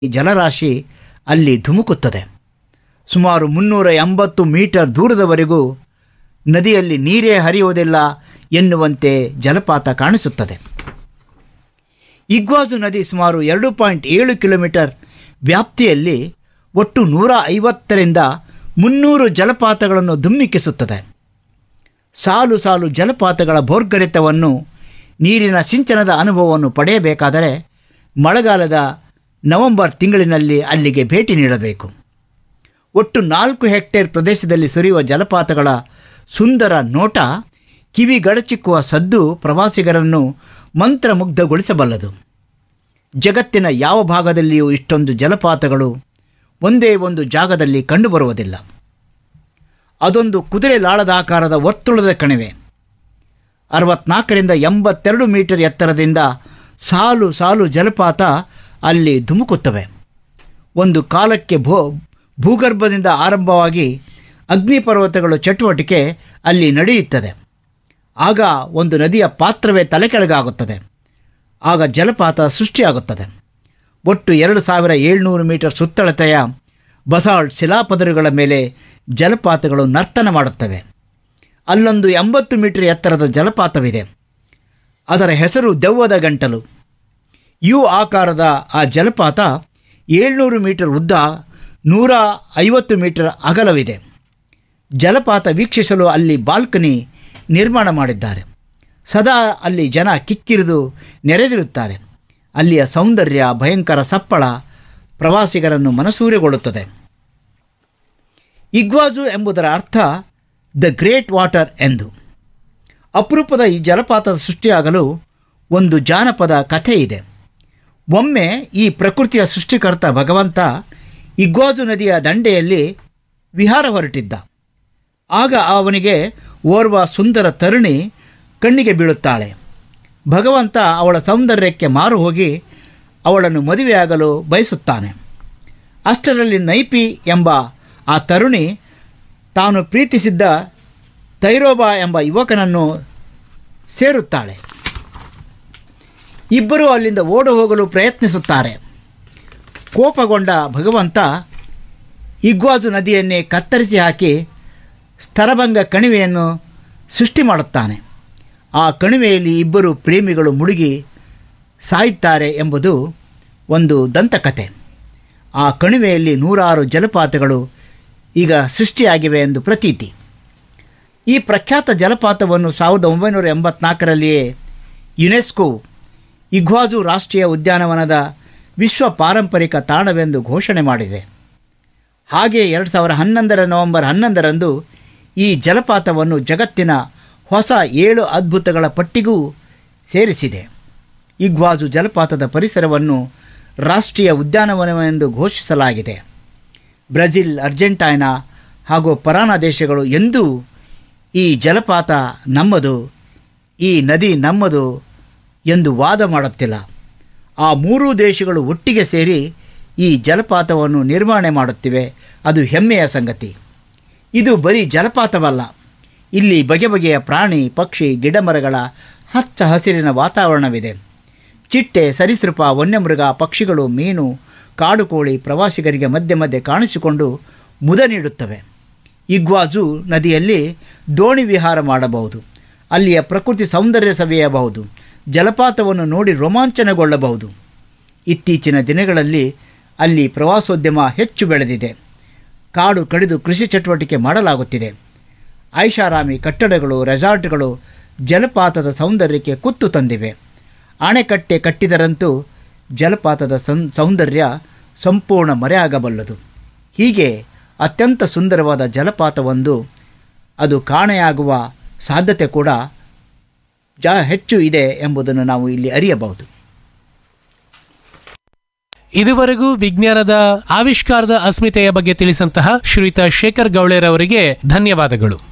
ಈ ಜಲರಾಶಿ ಅಲ್ಲಿ ಧುಮುಕುತ್ತದೆ ಸುಮಾರು ಮುನ್ನೂರ ಎಂಬತ್ತು ಮೀಟರ್ ದೂರದವರೆಗೂ ನದಿಯಲ್ಲಿ ನೀರೇ ಹರಿಯುವುದಿಲ್ಲ ಎನ್ನುವಂತೆ ಜಲಪಾತ ಕಾಣಿಸುತ್ತದೆ ಇಗ್ವಾಜು ನದಿ ಸುಮಾರು ಎರಡು ಪಾಯಿಂಟ್ ಏಳು ಕಿಲೋಮೀಟರ್ ವ್ಯಾಪ್ತಿಯಲ್ಲಿ ಒಟ್ಟು ನೂರ ಐವತ್ತರಿಂದ ಮುನ್ನೂರು ಜಲಪಾತಗಳನ್ನು ಧುಮ್ಮಿಕ್ಕಿಸುತ್ತದೆ ಸಾಲು ಸಾಲು ಜಲಪಾತಗಳ ಭೋರ್ಗರೆತವನ್ನು ನೀರಿನ ಸಿಂಚನದ ಅನುಭವವನ್ನು ಪಡೆಯಬೇಕಾದರೆ ಮಳೆಗಾಲದ ನವೆಂಬರ್ ತಿಂಗಳಿನಲ್ಲಿ ಅಲ್ಲಿಗೆ ಭೇಟಿ ನೀಡಬೇಕು ಒಟ್ಟು ನಾಲ್ಕು ಹೆಕ್ಟೇರ್ ಪ್ರದೇಶದಲ್ಲಿ ಸುರಿಯುವ ಜಲಪಾತಗಳ ಸುಂದರ ನೋಟ ಕಿವಿ ಗಡಚಿಕ್ಕುವ ಸದ್ದು ಪ್ರವಾಸಿಗರನ್ನು ಮಂತ್ರಮುಗ್ಧಗೊಳಿಸಬಲ್ಲದು ಜಗತ್ತಿನ ಯಾವ ಭಾಗದಲ್ಲಿಯೂ ಇಷ್ಟೊಂದು ಜಲಪಾತಗಳು ಒಂದೇ ಒಂದು ಜಾಗದಲ್ಲಿ ಕಂಡುಬರುವುದಿಲ್ಲ ಅದೊಂದು ಕುದುರೆ ಲಾಳದಾಕಾರದ ವರ್ತುಳದ ಕಣಿವೆ ಅರವತ್ನಾಲ್ಕರಿಂದ ಎಂಬತ್ತೆರಡು ಮೀಟರ್ ಎತ್ತರದಿಂದ ಸಾಲು ಸಾಲು ಜಲಪಾತ ಅಲ್ಲಿ ಧುಮುಕುತ್ತವೆ ಒಂದು ಕಾಲಕ್ಕೆ ಭೂ ಭೂಗರ್ಭದಿಂದ ಆರಂಭವಾಗಿ ಅಗ್ನಿಪರ್ವತಗಳು ಚಟುವಟಿಕೆ ಅಲ್ಲಿ ನಡೆಯುತ್ತದೆ ಆಗ ಒಂದು ನದಿಯ ಪಾತ್ರವೇ ತಲೆಕೆಳಗಾಗುತ್ತದೆ ಆಗ ಜಲಪಾತ ಸೃಷ್ಟಿಯಾಗುತ್ತದೆ ಒಟ್ಟು ಎರಡು ಸಾವಿರ ಏಳ್ನೂರು ಮೀಟರ್ ಸುತ್ತಳತೆಯ ಬಸಾಲ್ಟ್ ಶಿಲಾಪದರುಗಳ ಮೇಲೆ ಜಲಪಾತಗಳು ನರ್ತನ ಮಾಡುತ್ತವೆ ಅಲ್ಲೊಂದು ಎಂಬತ್ತು ಮೀಟರ್ ಎತ್ತರದ ಜಲಪಾತವಿದೆ ಅದರ ಹೆಸರು ದೆವ್ವದ ಗಂಟಲು ಯು ಆಕಾರದ ಆ ಜಲಪಾತ ಏಳ್ನೂರು ಮೀಟರ್ ಉದ್ದ ನೂರ ಐವತ್ತು ಮೀಟರ್ ಅಗಲವಿದೆ ಜಲಪಾತ ವೀಕ್ಷಿಸಲು ಅಲ್ಲಿ ಬಾಲ್ಕನಿ ನಿರ್ಮಾಣ ಮಾಡಿದ್ದಾರೆ ಸದಾ ಅಲ್ಲಿ ಜನ ಕಿಕ್ಕಿರಿದು ನೆರೆದಿರುತ್ತಾರೆ ಅಲ್ಲಿಯ ಸೌಂದರ್ಯ ಭಯಂಕರ ಸಪ್ಪಳ ಪ್ರವಾಸಿಗರನ್ನು ಮನಸೂರೆಗೊಳ್ಳುತ್ತದೆ ಇಗ್ವಾಜು ಎಂಬುದರ ಅರ್ಥ ದ ಗ್ರೇಟ್ ವಾಟರ್ ಎಂದು ಅಪರೂಪದ ಈ ಜಲಪಾತದ ಸೃಷ್ಟಿಯಾಗಲು ಒಂದು ಜಾನಪದ ಕಥೆ ಇದೆ ಒಮ್ಮೆ ಈ ಪ್ರಕೃತಿಯ ಸೃಷ್ಟಿಕರ್ತ ಭಗವಂತ ಇಗ್ವಾಜು ನದಿಯ ದಂಡೆಯಲ್ಲಿ ವಿಹಾರ ಹೊರಟಿದ್ದ ಆಗ ಅವನಿಗೆ ಓರ್ವ ಸುಂದರ ತರುಣಿ ಕಣ್ಣಿಗೆ ಬೀಳುತ್ತಾಳೆ ಭಗವಂತ ಅವಳ ಸೌಂದರ್ಯಕ್ಕೆ ಮಾರು ಹೋಗಿ ಅವಳನ್ನು ಮದುವೆಯಾಗಲು ಬಯಸುತ್ತಾನೆ ಅಷ್ಟರಲ್ಲಿ ನೈಪಿ ಎಂಬ ಆ ತರುಣಿ ತಾನು ಪ್ರೀತಿಸಿದ್ದ ತೈರೋಬಾ ಎಂಬ ಯುವಕನನ್ನು ಸೇರುತ್ತಾಳೆ ಇಬ್ಬರೂ ಅಲ್ಲಿಂದ ಓಡು ಹೋಗಲು ಪ್ರಯತ್ನಿಸುತ್ತಾರೆ ಕೋಪಗೊಂಡ ಭಗವಂತ ಇಗ್ವಾಜು ನದಿಯನ್ನೇ ಕತ್ತರಿಸಿ ಹಾಕಿ ಸ್ತರಭಂಗ ಕಣಿವೆಯನ್ನು ಸೃಷ್ಟಿ ಮಾಡುತ್ತಾನೆ ಆ ಕಣಿವೆಯಲ್ಲಿ ಇಬ್ಬರು ಪ್ರೇಮಿಗಳು ಮುಳುಗಿ ಸಾಯುತ್ತಾರೆ ಎಂಬುದು ಒಂದು ದಂತಕಥೆ ಆ ಕಣಿವೆಯಲ್ಲಿ ನೂರಾರು ಜಲಪಾತಗಳು ಈಗ ಸೃಷ್ಟಿಯಾಗಿವೆ ಎಂದು ಪ್ರತೀತಿ ಈ ಪ್ರಖ್ಯಾತ ಜಲಪಾತವನ್ನು ಸಾವಿರದ ಒಂಬೈನೂರ ಎಂಬತ್ನಾಲ್ಕರಲ್ಲಿಯೇ ಯುನೆಸ್ಕೋ ಇಗ್ವಾಜು ರಾಷ್ಟ್ರೀಯ ಉದ್ಯಾನವನದ ವಿಶ್ವ ಪಾರಂಪರಿಕ ತಾಣವೆಂದು ಘೋಷಣೆ ಮಾಡಿದೆ ಹಾಗೆ ಎರಡು ಸಾವಿರ ಹನ್ನೊಂದರ ನವೆಂಬರ್ ಹನ್ನೊಂದರಂದು ಈ ಜಲಪಾತವನ್ನು ಜಗತ್ತಿನ ಹೊಸ ಏಳು ಅದ್ಭುತಗಳ ಪಟ್ಟಿಗೂ ಸೇರಿಸಿದೆ ಇಗ್ವಾಜು ಜಲಪಾತದ ಪರಿಸರವನ್ನು ರಾಷ್ಟ್ರೀಯ ಉದ್ಯಾನವನವೆಂದು ಘೋಷಿಸಲಾಗಿದೆ ಬ್ರೆಜಿಲ್ ಅರ್ಜೆಂಟೈನಾ ಹಾಗೂ ಪರಾನ ದೇಶಗಳು ಎಂದೂ ಈ ಜಲಪಾತ ನಮ್ಮದು ಈ ನದಿ ನಮ್ಮದು ಎಂದು ವಾದ ಮಾಡುತ್ತಿಲ್ಲ ಆ ಮೂರೂ ದೇಶಗಳು ಒಟ್ಟಿಗೆ ಸೇರಿ ಈ ಜಲಪಾತವನ್ನು ನಿರ್ವಹಣೆ ಮಾಡುತ್ತಿವೆ ಅದು ಹೆಮ್ಮೆಯ ಸಂಗತಿ ಇದು ಬರೀ ಜಲಪಾತವಲ್ಲ ಇಲ್ಲಿ ಬಗೆ ಬಗೆಯ ಪ್ರಾಣಿ ಪಕ್ಷಿ ಗಿಡಮರಗಳ ಹಚ್ಚ ಹಸಿರಿನ ವಾತಾವರಣವಿದೆ ಚಿಟ್ಟೆ ಸರೀಸೃಪ ವನ್ಯಮೃಗ ಪಕ್ಷಿಗಳು ಮೀನು ಕಾಡು ಕೋಳಿ ಪ್ರವಾಸಿಗರಿಗೆ ಮಧ್ಯೆ ಮಧ್ಯೆ ಕಾಣಿಸಿಕೊಂಡು ಮುದ ನೀಡುತ್ತವೆ ಇಗ್ವಾಜು ನದಿಯಲ್ಲಿ ದೋಣಿ ವಿಹಾರ ಮಾಡಬಹುದು ಅಲ್ಲಿಯ ಪ್ರಕೃತಿ ಸೌಂದರ್ಯ ಸವಿಯಬಹುದು ಜಲಪಾತವನ್ನು ನೋಡಿ ರೋಮಾಂಚನಗೊಳ್ಳಬಹುದು ಇತ್ತೀಚಿನ ದಿನಗಳಲ್ಲಿ ಅಲ್ಲಿ ಪ್ರವಾಸೋದ್ಯಮ ಹೆಚ್ಚು ಬೆಳೆದಿದೆ ಕಾಡು ಕಡಿದು ಕೃಷಿ ಚಟುವಟಿಕೆ ಮಾಡಲಾಗುತ್ತಿದೆ ಐಷಾರಾಮಿ ಕಟ್ಟಡಗಳು ರೆಸಾರ್ಟ್ಗಳು ಜಲಪಾತದ ಸೌಂದರ್ಯಕ್ಕೆ ಕುತ್ತು ತಂದಿವೆ ಅಣೆಕಟ್ಟೆ ಕಟ್ಟಿದರಂತೂ ಜಲಪಾತದ ಸಂ ಸೌಂದರ್ಯ ಸಂಪೂರ್ಣ ಮರೆಯಾಗಬಲ್ಲದು ಹೀಗೆ ಅತ್ಯಂತ ಸುಂದರವಾದ ಜಲಪಾತವೊಂದು ಅದು ಕಾಣೆಯಾಗುವ ಸಾಧ್ಯತೆ ಕೂಡ ಜಾ ಹೆಚ್ಚು ಇದೆ ಎಂಬುದನ್ನು ನಾವು ಇಲ್ಲಿ ಅರಿಯಬಹುದು ಇದುವರೆಗೂ ವಿಜ್ಞಾನದ ಆವಿಷ್ಕಾರದ ಅಸ್ಮಿತೆಯ ಬಗ್ಗೆ ತಿಳಿಸಂತಹ ಶ್ರೀಯುತ ಶೇಖರ್ ಗೌಳೆರವರಿಗೆ ಧನ್ಯವಾದಗಳು